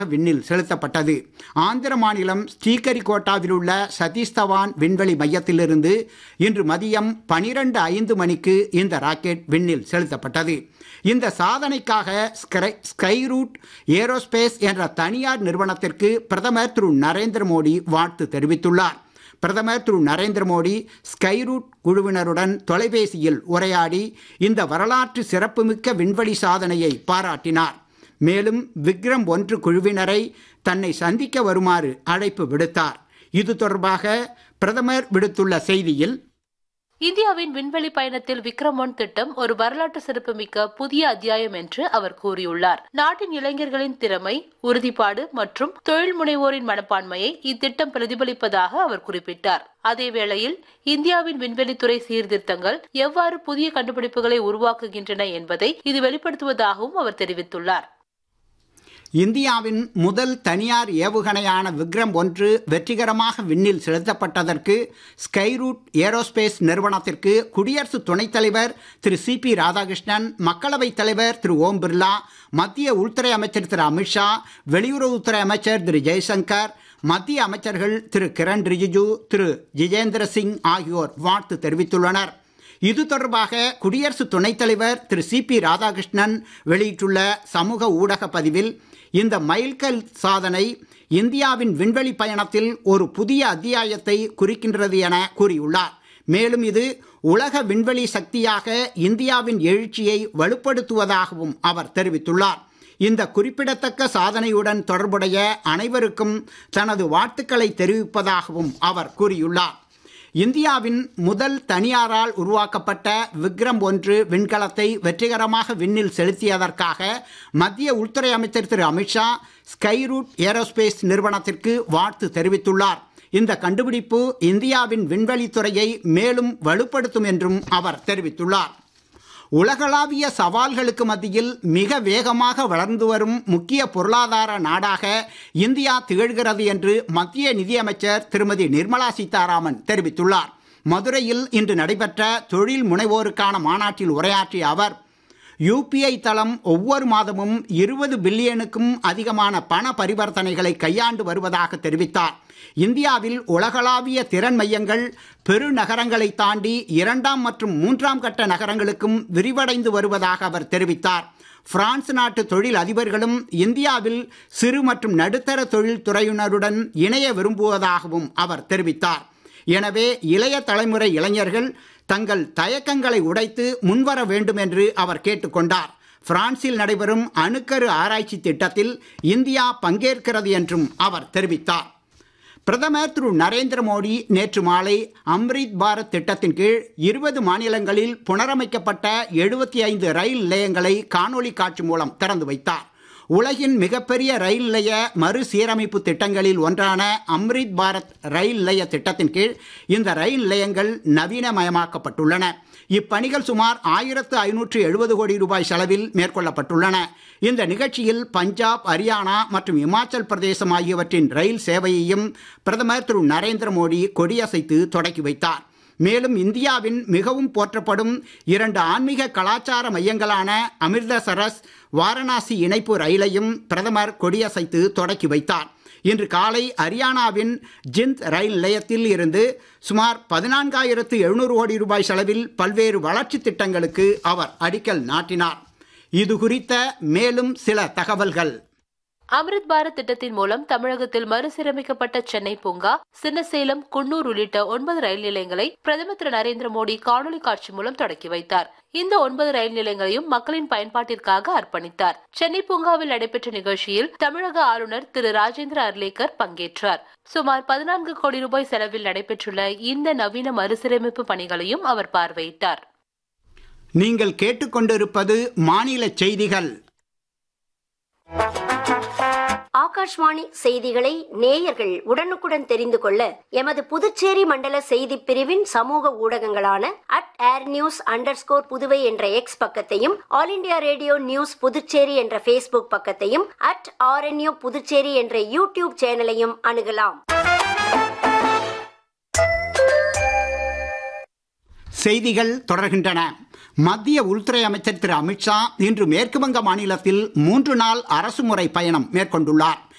விண்ணில் செலுத்தப்பட்டது ஆந்திர மாநிலம் ஸ்ரீகரிகோட்டாவில் உள்ள சதீஷ் தவான் விண்வெளி மையத்திலிருந்து இன்று மதியம் பனிரெண்டு ஐந்து மணிக்கு இந்த ராக்கெட் விண்ணில் செலுத்தப்பட்டது இந்த சாதனைக்காக ஸ்கை ஸ்கைரூட் ஏரோஸ்பேஸ் என்ற தனியார் நிறுவனத்திற்கு பிரதமர் திரு நரேந்திர மோடி வாழ்த்து தெரிவித்துள்ளார் பிரதமர் திரு நரேந்திர மோடி ஸ்கைரூட் குழுவினருடன் தொலைபேசியில் உரையாடி இந்த வரலாற்று சிறப்புமிக்க விண்வெளி சாதனையை பாராட்டினார் மேலும் விக்ரம் ஒன்று குழுவினரை தன்னை சந்திக்க வருமாறு அழைப்பு விடுத்தார் இது தொடர்பாக பிரதமர் விடுத்துள்ள செய்தியில் இந்தியாவின் விண்வெளி பயணத்தில் விக்ரம் ஒன் திட்டம் ஒரு வரலாற்று சிறப்புமிக்க புதிய அத்தியாயம் என்று அவர் கூறியுள்ளார் நாட்டின் இளைஞர்களின் திறமை உறுதிப்பாடு மற்றும் தொழில் முனைவோரின் மனப்பான்மையை இத்திட்டம் பிரதிபலிப்பதாக அவர் குறிப்பிட்டார் அதேவேளையில் இந்தியாவின் விண்வெளித்துறை சீர்திருத்தங்கள் எவ்வாறு புதிய கண்டுபிடிப்புகளை உருவாக்குகின்றன என்பதை இது வெளிப்படுத்துவதாகவும் அவர் தெரிவித்துள்ளார் இந்தியாவின் முதல் தனியார் ஏவுகணையான விக்ரம் ஒன்று வெற்றிகரமாக விண்ணில் செலுத்தப்பட்டதற்கு ஸ்கைரூட் ஏரோஸ்பேஸ் நிறுவனத்திற்கு குடியரசு துணைத் தலைவர் திரு சி பி ராதாகிருஷ்ணன் மக்களவைத் தலைவர் திரு ஓம் பிர்லா மத்திய உள்துறை அமைச்சர் திரு அமித்ஷா வெளியுறவுத்துறை அமைச்சர் திரு ஜெய்சங்கர் மத்திய அமைச்சர்கள் திரு கிரண் ரிஜிஜு திரு ஜிதேந்திர சிங் ஆகியோர் வாழ்த்து தெரிவித்துள்ளனர் இது தொடர்பாக குடியரசு துணைத் தலைவர் திரு சி பி ராதாகிருஷ்ணன் வெளியிட்டுள்ள சமூக ஊடக பதிவில் இந்த மைல்கல் சாதனை இந்தியாவின் விண்வெளி பயணத்தில் ஒரு புதிய அத்தியாயத்தை குறிக்கின்றது என கூறியுள்ளார் மேலும் இது உலக விண்வெளி சக்தியாக இந்தியாவின் எழுச்சியை வலுப்படுத்துவதாகவும் அவர் தெரிவித்துள்ளார் இந்த குறிப்பிடத்தக்க சாதனையுடன் தொடர்புடைய அனைவருக்கும் தனது வாழ்த்துக்களை தெரிவிப்பதாகவும் அவர் கூறியுள்ளார் இந்தியாவின் முதல் தனியாரால் உருவாக்கப்பட்ட விக்ரம் ஒன்று விண்கலத்தை வெற்றிகரமாக விண்ணில் செலுத்தியதற்காக மத்திய உள்துறை அமைச்சர் திரு அமித்ஷா ஸ்கைரூட் ஏரோஸ்பேஸ் நிறுவனத்திற்கு வாழ்த்து தெரிவித்துள்ளார் இந்த கண்டுபிடிப்பு இந்தியாவின் விண்வெளித்துறையை மேலும் வலுப்படுத்தும் என்றும் அவர் தெரிவித்துள்ளார் உலகளாவிய சவால்களுக்கு மத்தியில் மிக வேகமாக வளர்ந்து வரும் முக்கிய பொருளாதார நாடாக இந்தியா திகழ்கிறது என்று மத்திய நிதியமைச்சர் திருமதி நிர்மலா சீதாராமன் தெரிவித்துள்ளார் மதுரையில் இன்று நடைபெற்ற தொழில் முனைவோருக்கான மாநாட்டில் உரையாற்றிய அவர் யூபிஐ தளம் ஒவ்வொரு மாதமும் இருபது பில்லியனுக்கும் அதிகமான பண பரிவர்த்தனைகளை கையாண்டு வருவதாக தெரிவித்தார் இந்தியாவில் உலகளாவிய திறன் மையங்கள் பெருநகரங்களை தாண்டி இரண்டாம் மற்றும் மூன்றாம் கட்ட நகரங்களுக்கும் விரிவடைந்து வருவதாக அவர் தெரிவித்தார் பிரான்ஸ் நாட்டு தொழில் அதிபர்களும் இந்தியாவில் சிறு மற்றும் நடுத்தர தொழில் துறையினருடன் இணைய விரும்புவதாகவும் அவர் தெரிவித்தார் எனவே இளைய தலைமுறை இளைஞர்கள் தங்கள் தயக்கங்களை உடைத்து முன்வர வேண்டும் என்று அவர் கேட்டுக்கொண்டார் பிரான்சில் நடைபெறும் அணுக்கரு ஆராய்ச்சி திட்டத்தில் இந்தியா பங்கேற்கிறது என்றும் அவர் தெரிவித்தார் பிரதமர் திரு நரேந்திர மோடி நேற்று மாலை அம்ரித் பாரத் திட்டத்தின் கீழ் இருபது மாநிலங்களில் புனரமைக்கப்பட்ட எழுபத்தி ஐந்து ரயில் நிலையங்களை காணொலி காட்சி மூலம் திறந்து வைத்தார் உலகின் மிகப்பெரிய ரயில் நிலைய மறுசீரமைப்பு திட்டங்களில் ஒன்றான அம்ரித் பாரத் ரயில் நிலைய திட்டத்தின் கீழ் இந்த ரயில் நிலையங்கள் நவீனமயமாக்கப்பட்டுள்ளன இப்பணிகள் சுமார் ஆயிரத்து ஐநூற்று எழுபது கோடி ரூபாய் செலவில் மேற்கொள்ளப்பட்டுள்ளன இந்த நிகழ்ச்சியில் பஞ்சாப் ஹரியானா மற்றும் இமாச்சல் பிரதேசம் ஆகியவற்றின் ரயில் சேவையையும் பிரதமர் திரு நரேந்திர மோடி கொடியசைத்து தொடக்கி வைத்தார் மேலும் இந்தியாவின் மிகவும் போற்றப்படும் இரண்டு ஆன்மீக கலாச்சார மையங்களான அமிர்தசரஸ் வாரணாசி இணைப்பு ரயிலையும் பிரதமர் கொடியசைத்து தொடக்கி வைத்தார் இன்று காலை ஹரியானாவின் ஜிந்த் ரயில் நிலையத்தில் இருந்து சுமார் பதினான்காயிரத்து எழுநூறு கோடி ரூபாய் செலவில் பல்வேறு வளர்ச்சி திட்டங்களுக்கு அவர் அடிக்கல் நாட்டினார் இது குறித்த மேலும் சில தகவல்கள் அமிர்த் பாரத் திட்டத்தின் மூலம் தமிழகத்தில் மறுசீரமைக்கப்பட்ட சென்னை பூங்கா சின்னசேலம் குன்னூர் உள்ளிட்ட ஒன்பது ரயில் நிலையங்களை பிரதமர் திரு நரேந்திர மோடி காணொலி காட்சி மூலம் தொடக்கி வைத்தார் இந்த ஒன்பது ரயில் நிலையங்களையும் மக்களின் பயன்பாட்டிற்காக அர்ப்பணித்தார் சென்னை பூங்காவில் நடைபெற்ற நிகழ்ச்சியில் தமிழக ஆளுநர் திரு ராஜேந்திர அர்லேக்கர் பங்கேற்றார் சுமார் பதினான்கு கோடி ரூபாய் செலவில் நடைபெற்றுள்ள இந்த நவீன மறுசீரமைப்பு பணிகளையும் அவர் பார்வையிட்டார் நீங்கள் கேட்டுக்கொண்டிருப்பது மாநில செய்திகள் ஆகாஷ்வாணி செய்திகளை நேயர்கள் உடனுக்குடன் தெரிந்து கொள்ள எமது புதுச்சேரி மண்டல செய்தி பிரிவின் சமூக ஊடகங்களான at AIR news under Puduvai என்ற எக்ஸ் பக்கத்தையும் all India radio news Puducherry என்ற ஃபேஸ்புக் பக்கத்தையும் அட் ஆர்என்யூ புதுச்சேரி என்ற யூடியூப் சேனலையும் அணுகலாம் செய்திகள் தொடர்கின்றன மத்திய உள்துறை அமைச்சர் திரு அமித்ஷா இன்று மேற்குவங்க மாநிலத்தில் மூன்று நாள் அரசுமுறை பயணம் மேற்கொண்டுள்ளார்